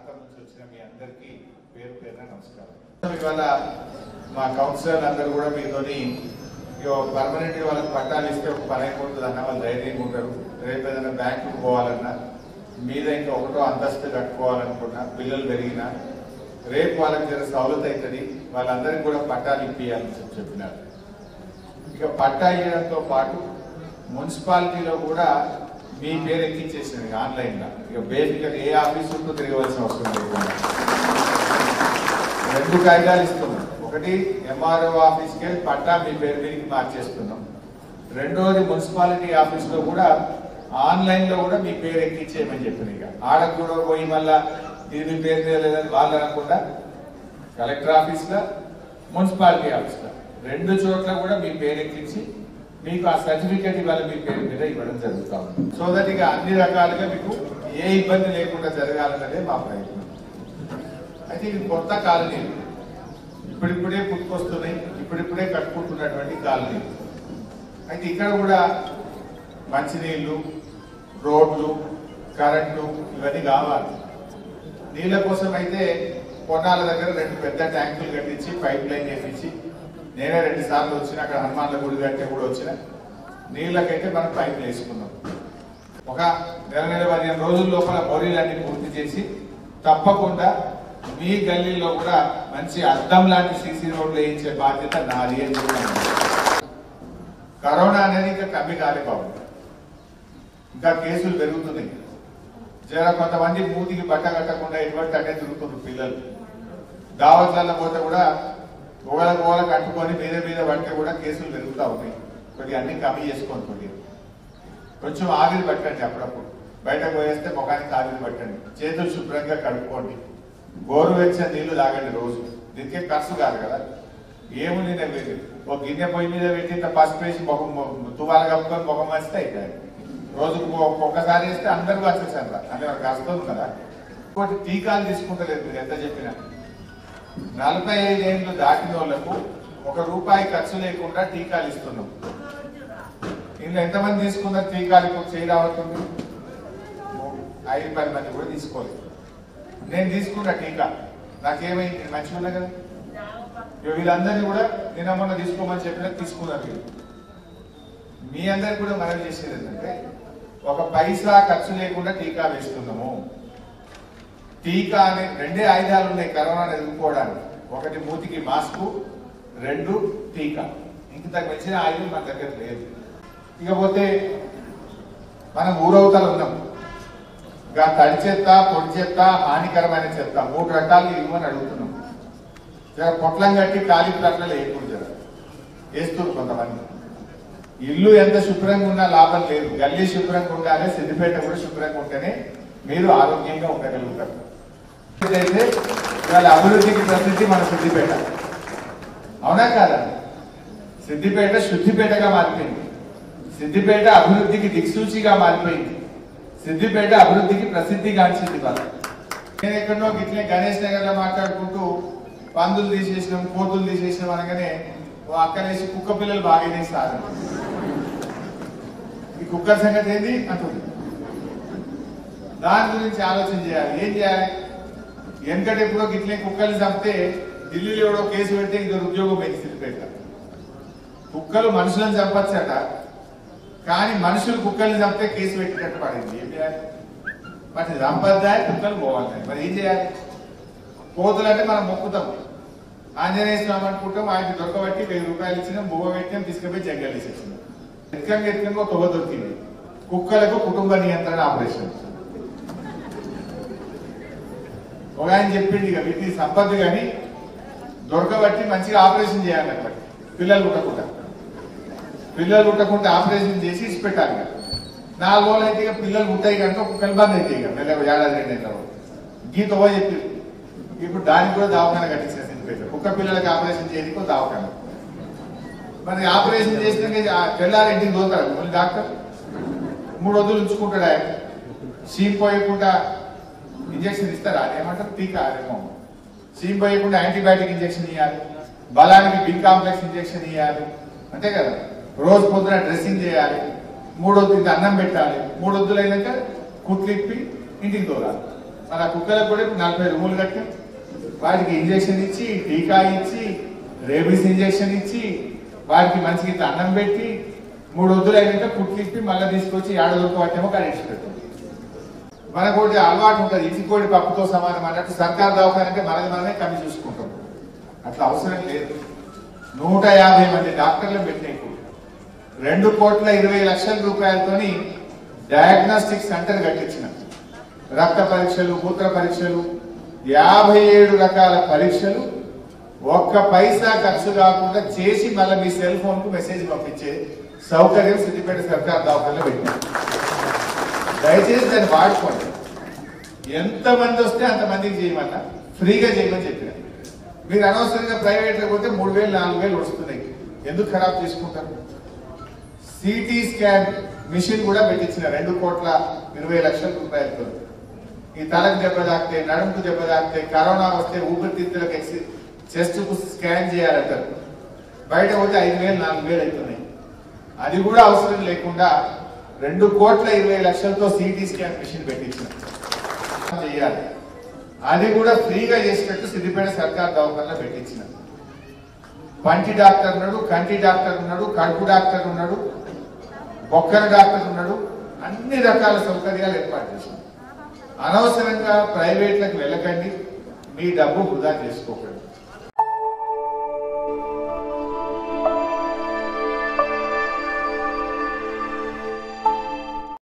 ప్రాంతం నుంచి వచ్చిన మీ అందరికీ పేరు పేరున నమస్కారం ఇవాళ మా కౌన్సిలర్ అందరూ కూడా మీతోని పర్మనెంట్ గా వాళ్ళకి పట్టాలు ఇస్తే ఒక పని అయిపోతుంది అన్న వాళ్ళు ధైర్యంగా ఉంటారు రేపు ఏదైనా బ్యాంకుకు పోవాలన్నా మీద ఇంకా ఒకటో అంతస్తు కట్టుకోవాలనుకున్నా పిల్లలు పెరిగినా రేపు వాళ్ళకి జర సౌలత అవుతుంది వాళ్ళందరికీ కూడా పట్టాలు ఇప్పియాలని చెప్పి చెప్పినారు ఇక పట్టా ఇవ్వడంతో పాటు మున్సిపాలిటీలో కూడా మీ పేరు ఎక్కించేసింది ఆన్లైన్ గా ఇక బేసిక్ గా ఏ ఆఫీస్ ఉంటూ తిరగవలసిన అవసరం లేకుండా రెండు కాగితాలు ఇస్తున్నాం ఒకటి ఎంఆర్ఓ ఆఫీస్కి వెళ్ళి పట్టా మీ పేరు మీదకి మార్చేస్తున్నాం రెండోది మున్సిపాలిటీ ఆఫీస్ లో కూడా ఆన్లైన్ లో కూడా మీ పేరు ఎక్కించేయమని చెప్పిన ఇక ఆడకు కూడా పోయి మళ్ళా ఇది మీ పేరు మీద లేదని వాళ్ళు అనకుండా కలెక్టర్ ఆఫీస్ లో మున్సిపాలిటీ ఆఫీస్ లో రెండు చోట్ల కూడా మీ పేరు ఎక్కించి మీకు ఆ సర్టిఫికేట్ ఇవాళ మీ పేరు మీద ఇవ్వడం జరుగుతా ఉంది సో దట్ ఇక అన్ని రకాలుగా మీకు ఏ ఇబ్బంది లేకుండా జరగాలన్నదే మా ప్రయత్నం అయితే ఇది కొత్త కాలనీలు ఇప్పుడిప్పుడే పుట్టుకొస్తున్నాయి ఇప్పుడిప్పుడే కట్టుకుంటున్నటువంటి కాలనీలు అయితే ఇక్కడ కూడా మంచినీళ్ళు రోడ్లు కరెంటు ఇవన్నీ కావాలి నీళ్ళ కోసం అయితే కొన్నాళ్ళ దగ్గర రెండు పెద్ద ట్యాంకులు కట్టించి పైప్ లైన్ వేపించి నేనే రెండు సార్లు వచ్చిన అక్కడ హనుమాన్ల గుడి కట్టే కూడా వచ్చిన నీళ్ళకైతే మనం పైప్ వేసుకున్నాం ఒక నెల నెల పదిహేను రోజుల లోపల బోరీలన్నీ పూర్తి చేసి తప్పకుండా మీ గల్లీలో కూడా మంచి అద్దం లాంటి సీసీ రోడ్లు వేయించే బాధ్యత నాది అని చెప్తాను కరోనా అనేది ఇంకా కమ్మి కాలే బాబు ఇంకా కేసులు పెరుగుతున్నాయి జర కొంతమంది మూతికి బట్ట కట్టకుండా ఎటువంటి అటే తిరుగుతున్నారు పిల్లలు దావత్లలో పోతే కూడా గోగల గోగల కట్టుకొని మీద మీద పడితే కూడా కేసులు పెరుగుతూ ఉన్నాయి కొద్దిగా అన్ని కమ్మి చేసుకోండి కొద్దిగా కొంచెం ఆవిరి పట్టండి అప్పుడప్పుడు బయటకు పోయేస్తే ముఖానికి ఆవిరి పట్టండి చేతులు శుభ్రంగా కడుక్కోండి గోరువెచ్చని నీళ్లు తాగండి రోజు దీనికే ఖర్చు కాదు కదా ఏముంది నేను వేసి ఒక గిన్నె పొయ్యి మీద పెట్టి ఇంత పసుపు వేసి ముఖం తువాల కప్పుకొని ముఖం వస్తే అయిపోయాయి రోజుకు ఒ- ఒక్కసారి వేస్తే అందరూ వచ్చేసారు అంటే వాళ్ళకి వస్తుంది కదా ఇంకోటి టీకాలు తీసుకుంటలేదు మీరు ఎంత చెప్పినా నలభై ఐదేళ్ళు దాటిన వాళ్ళకు ఒక రూపాయి ఖర్చు లేకుండా టీకాలు ఇస్తున్నాం ఇందులో ఎంతమంది తీసుకున్నారు టీకాలు ఇప్పుడు చేయరావుతుంది ఐదు పది మంది కూడా తీసుకోలేదు నేను తీసుకున్న టీకా నాకేమైంది నేను మంచిగా ఉన్నా కదా ఇక వీళ్ళందరినీ కూడా నిన్న మొన్న తీసుకోమని చెప్పినా తీసుకున్నారు వీళ్ళు మీ అందరికి కూడా మనం చేసేది ఏంటంటే ఒక పైసా ఖర్చు లేకుండా టీకా వేస్తున్నాము టీకా అనే రెండే ఆయుధాలు ఉన్నాయి కరోనాను ఎదుర్కోవడానికి ఒకటి మూతికి మాస్క్ రెండు టీకా ఇంత మించిన ఆయుధం మన దగ్గర లేదు ఇకపోతే మనం ఊరవతలు ఉన్నాం ఇంకా తడి చెత్త పొడి చెత్త హానికరమైన చెత్త మూడు రకాలు ఇవ్వమని అడుగుతున్నాం జర పొట్లం కట్టి ఖాళీ ప్లాట్లలో వేయకూడదు జర వేస్తున్నారు కొంతమంది ఇల్లు ఎంత శుభ్రంగా ఉన్నా లాభం లేదు గల్లీ శుభ్రంగా ఉండాలి సిద్దిపేట కూడా శుభ్రంగా ఉంటేనే మీరు ఆరోగ్యంగా ఉండగలుగుతారు అయితే ఇవాళ అభివృద్ధికి ప్రసిద్ధి మన సిద్దిపేట అవునా కాదా సిద్దిపేట శుద్ధిపేటగా మారిపోయింది సిద్దిపేట అభివృద్ధికి దిక్సూచిగా మారిపోయింది సిద్దిపేట అభివృద్ధికి ప్రసిద్ధిగాంచింది ఇవాళ నేను ఎక్కడో ఇట్లే గణేష్ నగర్ లో మాట్లాడుకుంటూ పందులు తీసేసినాం కోతులు తీసేసినాం అనగానే ఓ అక్కనేసి కుక్క పిల్లలు బాగానే సార్ ఈ కుక్క సంగతి ఏంది అంటుంది దాని గురించి ఆలోచన చేయాలి ఏం చేయాలి వెనకటి ఎప్పుడో గిట్లే కుక్కలు చంపితే ఢిల్లీలో ఎవడో కేసు పెడితే ఇద్దరు ఉద్యోగం పెంచి సిద్దిపేట కుక్కలు మనుషులను చంపచ్చట కానీ మనుషులు కుక్కల్ని చంపితే కేసు పెట్టినట్టు పడింది ఏం చేయాలి మరి చంపద్దా కుక్కలు పోవాలి మరి ఏం చేయాలి కోతులు అంటే మనం మొక్కుతాం ఆంజనేయ స్వామి అనుకుంటాం ఆయనకి దొరకబట్టి వెయ్యి రూపాయలు ఇచ్చినాం బువ్వ పెట్టినాం తీసుకుపోయి జంగల్ వేసేసినాం ఎత్కంగా ఎత్కంగా తొవ్వ దొరికింది కుక్కలకు కుటుంబ నియంత్రణ ఆపరేషన్ ఒక ఆయన చెప్పింది ఇక వీటిని సంపద కానీ దొరకబట్టి మంచిగా ఆపరేషన్ చేయాలి అక్కడ పిల్లలు పుట్టకుండా పిల్లలు పుట్టకుండా ఆపరేషన్ చేసి ఇచ్చి పెట్టాలి ఇక. నాలుగు రోజులు అయితే ఇక పిల్లలు పుట్టాయి కనుక కుక్కలు బంద్ అయితే ఇక మెల్లగా ఏడాది రెండు నెలల వరకు. గీత ఓ చెప్పి ఇప్పుడు దానికి కూడా దవాఖాన కట్టించిన సిద్ధిపేట కుక్క పిల్లలకి ఆపరేషన్ చేయడానికి దవాఖాన మరి ఆపరేషన్ చేసినాక ఆ తెల్లారి ఇంటికి దోతాడు మళ్ళీ డాక్టర్ మూడు రోజులు ఉంచుకుంటాడు ఆయన సీమ్ పోయకుండా ఇంజక్షన్ ఇస్తారా ఏమంటారు టీకా అదేమో సీమ్ పోయకుండా యాంటీబయాటిక్ ఇంజక్షన్ ఇవ్వాలి బలానికి బి కాంప్లెక్స్ ఇంజక్షన్ ఇవ్వాలి అంతే కదా రోజు పొద్దున డ్రెస్సింగ్ చేయాలి మూడొద్దు ఇంత అన్నం పెట్టాలి మూడొద్దులు అయినాక కుట్లిప్పి ఇంటికి తోలాలి మన కుక్కలకు కూడా ఇప్పుడు నలభై రూములు కట్టాం వాటికి ఇంజెక్షన్ ఇచ్చి టీకా ఇచ్చి రేబీస్ ఇంజెక్షన్ ఇచ్చి వాటికి మంచిగా ఇంత అన్నం పెట్టి మూడు వద్దులు అయినాక కుట్లు ఇప్పి మళ్ళీ తీసుకొచ్చి ఏడదొక్క వాటేమో కడిచి పెట్టాం మనకు ఒకటి అలవాటు ఉంటుంది ఇంటి కోడి పప్పుతో సమానం అన్నట్టు సర్కార్ దవాఖానంటే మనది మనమే కమ్మి చూసుకుంటాం అట్లా అవసరం లేదు నూట యాభై మంది డాక్టర్లు పెట్టినాయి ఇప్పుడు. రెండు కోట్ల ఇరవై లక్షల రూపాయలతోని డయాగ్నోస్టిక్ సెంటర్ కట్టించిన రక్త పరీక్షలు మూత్ర పరీక్షలు యాభై ఏడు రకాల పరీక్షలు ఒక్క పైసా ఖర్చు కాకుండా చేసి మళ్ళీ మీ సెల్ ఫోన్ కు మెసేజ్ పంపించే సౌకర్యం సిద్దిపేట సర్కార్ దవాఖానలో పెట్టినాం దయచేసి దాన్ని వాడుకోండి ఎంతమంది వస్తే అంతమందికి చేయమన్నా ఫ్రీగా చేయమని చెప్పిన మీరు అనవసరంగా ప్రైవేట్లో పోతే మూడు వేలు నాలుగు వేలు వస్తున్నాయి ఎందుకు ఖరాబ్ చేసుకుంటారు సిటీ స్కాన్ మిషన్ కూడా పెట్టించిన రెండు కోట్ల ఇరవై లక్షల రూపాయలతో ఈ తలకు దెబ్బ తాకితే నడుముకు దెబ్బ తాకితే కరోనా వస్తే ఊపిరితిత్తులకు ఎక్సి చెస్ట్ కు స్కాన్ చేయాలంటారు బయట పోతే ఐదు వేలు నాలుగు వేలు అవుతున్నాయి అది కూడా అవసరం లేకుండా రెండు కోట్ల ఇరవై లక్షలతో సిటీ స్కాన్ మిషన్ పెట్టించిన చేయాలి అది కూడా ఫ్రీగా చేసేటట్టు సిద్దిపేట సర్కార్ దవాఖానలో పెట్టించిన పంటి డాక్టర్ ఉన్నాడు కంటి డాక్టర్ ఉన్నాడు కడుపు డాక్టర్ ఉన్నాడు బొక్కల డాక్టర్ ఉన్నాడు అన్ని రకాల సౌకర్యాలు ఏర్పాటు చేశాం అనవసరంగా ప్రైవేట్లకు వెళ్ళకండి మీ డబ్బు వృధా చేసుకోకండి